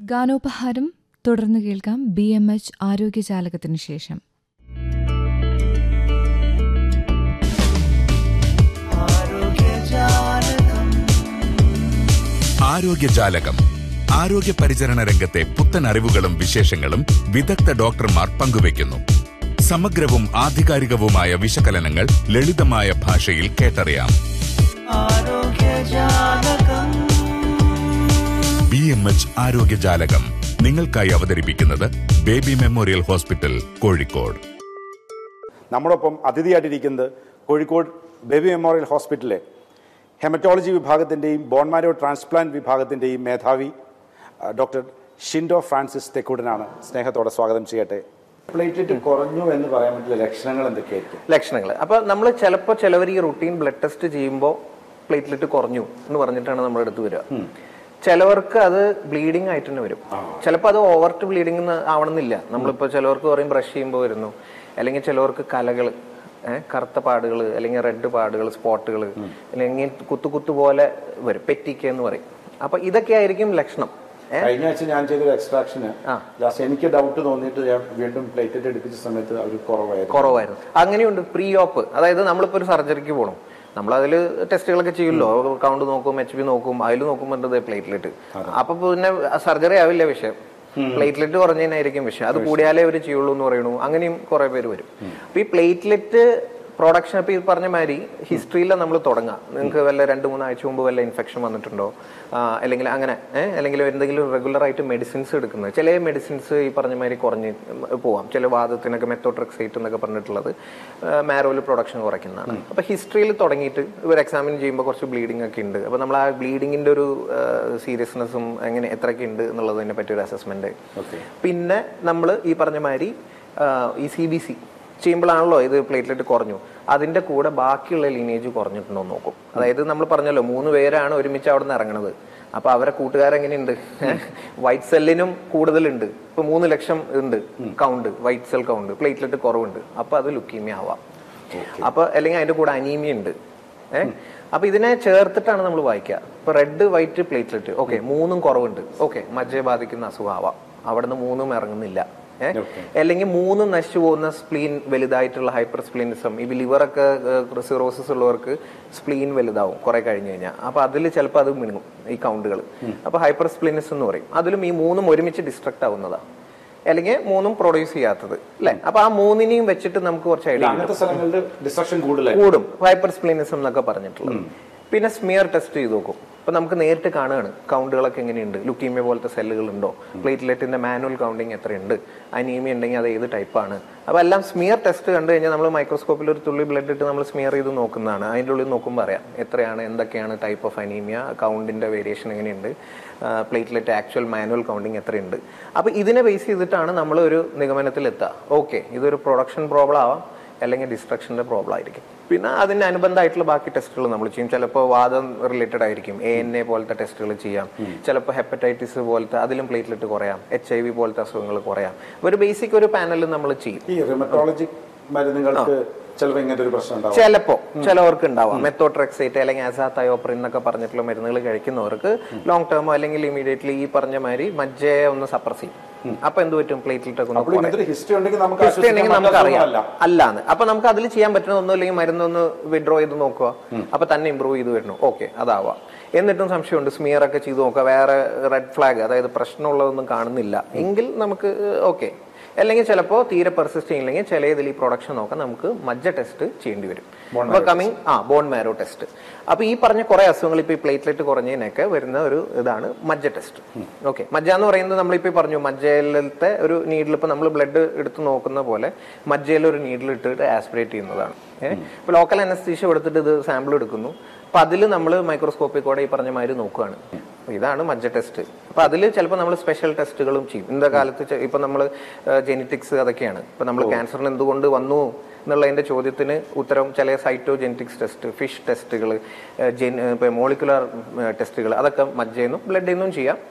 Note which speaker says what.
Speaker 1: ഗാനോപഹാരം തുടർന്ന് കേൾക്കാം B M H ആരോഗ്യജാലകത്തിനു ശേഷം
Speaker 2: ആരോഗ്യജാലകം ആരോഗ്യ പരിചരണ രംഗത്തെ പുത്തൻ അറിവുകളും വിശേഷങ്ങളും വിദഗ്ധ ഡോക്ടർമാർ പങ്കുവയ്ക്കുന്നു സമഗ്രവും ആധികാരികവുമായ വിശകലനങ്ങൾ ലളിതമായ ഭാഷയിൽ കേട്ടറിയാം ബി എം എച്ച് ആരോഗ്യജാലകം നിങ്ങൾക്കായി അവതരിപ്പിക്കുന്നത് ബേബി മെമ്മോറിയൽ ഹോസ്പിറ്റൽ കോഴിക്കോട്
Speaker 3: നമ്മോടൊപ്പം അതിഥിയായിട്ടിരിക്കുന്നത് കോഴിക്കോട് ബേബി മെമ്മോറിയൽ ഹോസ്പിറ്റലിലെ ഹെമറ്റോളജി വിഭാഗത്തിൻ്റെയും ബോൺമാരോ ട്രാൻസ്പ്ലാന്റ് വിഭാഗത്തിൻ്റെയും മേധാവി ആ, ഡോക്ടർ ഷിൻഡോ ഫ്രാൻസിസ് തെക്കൂടനാണ് സ്നേഹത്തോടെ സ്വാഗതം ചെയ്യട്ടെ പ്ലേറ്റ്ലെറ്റ് കുറഞ്ഞു എന്ന് പറയാൻ പറ്റില്ല ലക്ഷണങ്ങൾ എന്തൊക്കെയായിരിക്കും
Speaker 4: ലക്ഷണങ്ങൾ അപ്പൊ നമ്മൾ ചിലപ്പോൾ ചിലവർ ഈ റുട്ടീൻ ബ്ലഡ് ടെസ്റ്റ് ചെയ്യുമ്പോൾ പ്ലേറ്റ്ലെറ്റ് കുറഞ്ഞു എന്ന് പറഞ്ഞിട്ടാണ് നമ്മുടെ അടുത്ത് വരിക ചിലവർക്ക് അത് ബ്ലീഡിംഗ് ആയിട്ട് തന്നെ വരും ചിലപ്പോൾ അത് ഓവർട്ട് ബ്ലീഡിംഗ് ആവണമെന്നില്ല നമ്മളിപ്പോൾ ചിലവർക്ക് പറയും ബ്രഷ് ചെയ്യുമ്പോൾ വരുന്നു അല്ലെങ്കിൽ ചിലവർക്ക് കലകൾ കറുത്ത പാടുകൾ അല്ലെങ്കിൽ റെഡ് പാടുകൾ സ്പോട്ടുകൾ അല്ലെങ്കിൽ കുത്തു കുത്തു പോലെ വരും പെറ്റിക്ക എന്ന് പറയും അപ്പൊ ഇതൊക്കെ ആയിരിക്കും ലക്ഷണം ഏ?
Speaker 3: കഴിഞ്ഞ ആഴ്ച ഞാൻ ചെയ്തൊരു എക്സ്ട്രാക്ഷന്
Speaker 4: ആ.
Speaker 3: ലാസ്റ്റ് എനിക്ക് ഡൗട്ട് തോന്നിയിട്ട് ഞാൻ വീണ്ടും പ്ലേറ്റ്ലെറ്റ് എടുപ്പിച്ച സമയത്ത് അവർ കുറവായിരുന്നു
Speaker 4: കുറവായിരുന്നു അങ്ങനെയുണ്ട് പ്രീ ഓപ്പ് അതായത് നമ്മളിപ്പോ ഒരു സർജറിക്ക് പോകണം നമ്മൾ അതിൽ ടെസ്റ്റുകളൊക്കെ ചെയ്യുമല്ലോ കൗണ്ട് നോക്കും എച്ച് ബി നോക്കും അതിൽ നോക്കുമ്പോൾ പ്ലേറ്റ്ലെറ്റ് അപ്പൊ പിന്നെ സർജറി ആവില്ല വിഷയം പ്ലേറ്റ്ലെറ്റ് കുറഞ്ഞതിനായിരിക്കും വിഷയം അത് കൂടിയാലേ അവർ ചെയ്യുള്ളൂ എന്ന് പറയുന്നു അങ്ങനെയും കുറെ പേര് വരും അപ്പൊ ഈ പ്ലേറ്റ്ലെറ്റ് പ്രൊഡക്ഷൻ ഇപ്പൊ ഈ പറഞ്ഞ മാതിരി ഹിസ്റ്ററിയിൽ നമ്മൾ തുടങ്ങാം നിങ്ങൾക്ക് വല്ല രണ്ട് മൂന്നാഴ്ച മുമ്പ് വല്ല ഇൻഫെക്ഷൻ വന്നിട്ടുണ്ടോ ആ, അല്ലെങ്കിൽ അങ്ങനെ ഏഹ് അല്ലെങ്കിൽ എന്തെങ്കിലും റെഗുലർ ആയിട്ട് മെഡിസിൻസ് എടുക്കുന്നത് ചില മെഡിസിൻസ് ഈ പറഞ്ഞ മാതിരി കുറഞ്ഞ് പോവാം ചില വാദത്തിനൊക്കെ മെത്തോട്രക്സൈറ്റ് എന്നൊക്കെ പറഞ്ഞിട്ടുള്ളത് മാരോയിൽ പ്രൊഡക്ഷൻ കുറയ്ക്കുന്നതാണ് അപ്പൊ ഹിസ്റ്ററിയിൽ തുടങ്ങിയിട്ട് ഇവർ എക്സാമിൻ ചെയ്യുമ്പോൾ കുറച്ച് ബ്ലീഡിംഗ് ഒക്കെ ഉണ്ട് അപ്പൊ നമ്മൾ ആ ബ്ലീഡിങ്ങിന്റെ ഒരു സീരിയസ്നെസ്സും എങ്ങനെ എത്രയൊക്കെ ഉണ്ട് എന്നുള്ളതിനെ പറ്റി ഒരു അസസ്മെന്റ് പിന്നെ നമ്മൾ ഈ പറഞ്ഞ മാതിരി ആ, ഈ സി ബി സി ചെയ്യുമ്പോഴാണല്ലോ ഇത് പ്ലേറ്റ്ലെറ്റ് കുറഞ്ഞു അതിന്റെ കൂടെ ബാക്കിയുള്ള ലീനേജ് കുറഞ്ഞിട്ടുണ്ടോ എന്ന് നോക്കും അതായത് നമ്മൾ പറഞ്ഞല്ലോ മൂന്ന് പേരാണ് ഒരുമിച്ച് അവിടെ നിന്ന് ഇറങ്ങണത് അപ്പൊ അവരെ കൂട്ടുകാരെങ്ങനെയുണ്ട് വൈറ്റ് സെല്ലിനും കൂടുതലുണ്ട് ഇപ്പൊ മൂന്ന് ലക്ഷം ഉണ്ട് count white cell count platelet കുറവുണ്ട് അപ്പൊ അത് ലുക്കീമിയ ആവാം അപ്പൊ അല്ലെങ്കിൽ അതിന്റെ കൂടെ അനീമിയ ഉണ്ട് ഏഹ് അപ്പൊ ഇതിനെ ചേർത്തിട്ടാണ് നമ്മൾ വായിക്കുക ഇപ്പൊ റെഡ് വൈറ്റ് പ്ലേറ്റ്ലെറ്റ് ഓക്കെ മൂന്നും കുറവുണ്ട് ഓക്കെ മജ്ജയെ ബാധിക്കുന്ന അസുഖമാവാം അവിടെ നിന്ന് മൂന്നും ഇറങ്ങുന്നില്ല ഏഹ് അല്ലെങ്കിൽ മൂന്നും നശിച്ചു പോകുന്ന സ്പ്ലീൻ വലുതായിട്ടുള്ള ഹൈപ്പർ സ്പ്ലീനിസം ഈ ലിവറൊക്കെ സിറോസിസ് ഉള്ളവർക്ക് സ്പ്ലീൻ വലുതാവും കുറെ കഴിഞ്ഞു കഴിഞ്ഞാൽ അപ്പൊ അതിൽ ചിലപ്പോൾ അത് മിണുങ്ങും ഈ കൗണ്ടുകൾ അപ്പൊ ഹൈപ്പർ സ്പ്ലീനിസം എന്ന് പറയും അതിലും ഈ മൂന്നും ഒരുമിച്ച് ഡിസ്ട്രക്ട് ആവുന്നതാണ് അല്ലെങ്കിൽ മൂന്നും പ്രൊഡ്യൂസ് ചെയ്യാത്തത് അല്ലെ അപ്പൊ ആ മൂന്നിനെയും വെച്ചിട്ട് നമുക്ക് കുറച്ച് ഐഡിയ
Speaker 3: അങ്ങനത്തെ സ്ഥലങ്ങളിൽ ഡിസ്ട്രക്ഷൻ കൂടുതലായി
Speaker 4: കൂടും ഹൈപ്പർ സ്പ്ലീനിസം എന്നൊക്കെ പറഞ്ഞിട്ടുള്ളത് പിന്നെ സ്മിയർ ടെസ്റ്റ് ചെയ്ത് നോക്കും അപ്പൊ നമുക്ക് നേരിട്ട് കാണുകയാണ് കൗണ്ടുകളൊക്കെ എങ്ങനെയുണ്ട് ലുക്കീമിയ പോലത്തെ സെല്ലുകൾ ഉണ്ടോ പ്ലേറ്റ്ലെറ്റിന്റെ മാനുവൽ കൗണ്ടിങ് എത്രയുണ്ട് അനീമിയ ഉണ്ടെങ്കിൽ അത് ഏത് ടൈപ്പാണ് അപ്പൊ എല്ലാം സ്മിയർ ടെസ്റ്റ് കണ്ടു കഴിഞ്ഞാൽ നമ്മൾ മൈക്രോസ്കോപ്പിൽ ഒരു തുള്ളി ബ്ലഡ് ഇട്ട് നമ്മൾ സ്മിയർ ചെയ്ത് നോക്കുന്നതാണ് അതിൻ്റെ ഉള്ളിൽ നോക്കുമ്പോൾ അറിയാം എത്രയാണ് എന്തൊക്കെയാണ് ടൈപ്പ് ഓഫ് അനീമിയ കൗണ്ടിന്റെ വേരിയേഷൻ എങ്ങനെയുണ്ട് പ്ലേറ്റ്ലെറ്റ് ആക്ച്വൽ മാനുവൽ കൗണ്ടിങ് എത്രയുണ്ട് അപ്പൊ ഇതിനെ ബേസ് ചെയ്തിട്ടാണ് നമ്മൾ ഒരു നിഗമനത്തിൽ എത്തുക ഓക്കെ ഇതൊരു പ്രൊഡക്ഷൻ പ്രോബ്ലം ആവാം അല്ലെങ്കിൽ ഡിസ്ട്രക്ഷന്റെ പ്രോബ്ലം ആയിരിക്കും പിന്നെ അതിന് അനുബന്ധമായിട്ടുള്ള ബാക്കി ടെസ്റ്റുകൾ നമ്മൾ ചെയ്യും ചിലപ്പോൾ വാദം റിലേറ്റഡ് ആയിരിക്കും എ എൻ എ പോലത്തെ ടെസ്റ്റുകൾ ചെയ്യാം ചിലപ്പോൾ ഹെപ്പറ്റൈറ്റിസ് പോലത്തെ അതിലും പ്ലേറ്റ്ലെറ്റ് കുറയാം എച്ച് ഐ വി പോലത്തെ അസുഖങ്ങൾ കുറയാം ഒരു ബേസിക് ഒരു പാനൽ നമ്മൾ ചെയ്യും
Speaker 3: ഈ റിമറ്റോളജി മരുന്നുകൾക്ക് ചിലപ്പോൾ ഇങ്ങനത്തെ ഒരു പ്രശ്നം ഉണ്ടാവും
Speaker 4: ചിലപ്പോ ചിലവർക്ക് ഉണ്ടാവാം മെത്തോട്രെക്സൈറ്റ് അല്ലെങ്കിൽ അസാത്തയോപ്രിൻ എന്നൊക്കെ പറഞ്ഞിട്ടുള്ള മരുന്നുകൾ കഴിക്കുന്നവർക്ക് ലോങ് ടേമോ അല്ലെങ്കിൽ ഇമീഡിയറ്റ്ലി ഈ പറഞ്ഞ മാതിരി മജ്ജയെ ഒന്ന് സപ്രസ് ചെയ്യും അപ്പൊ എന്ത് പറ്റും പ്ലേറ്റ്ലെറ്റ് ഒക്കെ ഒന്ന്
Speaker 3: അപ്പോൾ
Speaker 4: കുറയും.
Speaker 3: ഇങ്ങനത്തെ ഹിസ്റ്ററി ഉണ്ടെങ്കിൽ നമുക്ക്
Speaker 4: ഹിസ്റ്ററി ഉണ്ടെങ്കിൽ
Speaker 3: ആശ്വസിക്കാൻ
Speaker 4: നമുക്ക് അറിയാം
Speaker 3: പറ്റാത്ത
Speaker 4: അല്ലാന്ന് അപ്പൊ നമുക്ക് അതിൽ ചെയ്യാൻ പറ്റുന്ന ഒന്നും അല്ലെങ്കിൽ മരുന്നൊന്ന് വിഡ്രോ ചെയ്ത് നോക്കുക അപ്പൊ തന്നെ ഇമ്പ്രൂവ് ചെയ്ത് വരുന്നു ഓക്കെ അതാവാം എന്നിട്ടും സംശയമുണ്ട് സ്മിയർ ഒക്കെ ചെയ്ത് നോക്കുക വേറെ റെഡ് ഫ്ലാഗ് അതായത് പ്രശ്നമുള്ളതൊന്നും കാണുന്നില്ല എങ്കിൽ നമുക്ക് ഓക്കെ അല്ലെങ്കിൽ ചിലപ്പോൾ തീരെ പെർസിസ്റ്റ് ചെയ്യില്ലെങ്കിൽ ചില ഇതിൽ ഈ പ്രൊഡക്ഷൻ നോക്കാൻ നമുക്ക് മജ്ജ ടെസ്റ്റ് ചെയ്യേണ്ടി വരും അപ്പൊ കമ്മിങ് ആ ബോൺ മാരോ ടെസ്റ്റ് അപ്പൊ ഈ പറഞ്ഞ കുറെ അസുഖങ്ങൾ ഇപ്പൊ ഈ പ്ലേറ്റ്ലെറ്റ് കുറഞ്ഞതിനൊക്കെ വരുന്ന ഒരു ഇതാണ് മജ്ജ ടെസ്റ്റ് ഓക്കെ മജ്ജ എന്ന് പറയുന്നത് നമ്മളിപ്പോ ഈ പറഞ്ഞു മജ്ജയിലത്തെ ഒരു നീഡിൽ ഇപ്പൊ നമ്മൾ ബ്ലഡ് എടുത്ത് നോക്കുന്ന പോലെ മജ്ജയിൽ ഒരു നീഡിൽ ഇട്ടിട്ട് ആസ്പിറേറ്റ് ചെയ്യുന്നതാണ് ഏഹ് ഇപ്പൊ ലോക്കൽ അനസ്തീഷ്യ കൊടുത്തിട്ട് ഇത് സാമ്പിൾ എടുക്കുന്നു അപ്പൊ അതിൽ നമ്മൾ മൈക്രോസ്കോപ്പിൽ കൂടെ ഈ പറഞ്ഞ മാതിരി നോക്കുകയാണ് അപ്പൊ ഇതാണ് മജ്ജ ടെസ്റ്റ് അപ്പൊ അതിൽ ചിലപ്പോൾ നമ്മൾ സ്പെഷ്യൽ ടെസ്റ്റുകളും ചെയ്യും ഇന്നത്തെ കാലത്ത് ചെ- ഇപ്പൊ നമ്മൾ ജെനറ്റിക്സ് അതൊക്കെയാണ് ഇപ്പൊ നമ്മൾ ക്യാൻസറിന് എന്തുകൊണ്ട് വന്നു എന്നുള്ളതിന്റെ ചോദ്യത്തിന് ഉത്തരം ചില സൈറ്റോ ജെനറ്റിക്സ് ടെസ്റ്റ് ഫിഷ് ടെസ്റ്റുകൾ മോളിക്കുലർ ടെസ്റ്റുകൾ അതൊക്കെ മജ്ജയിൽ നിന്നും ബ്ലഡിൽ നിന്നും ചെയ്യാം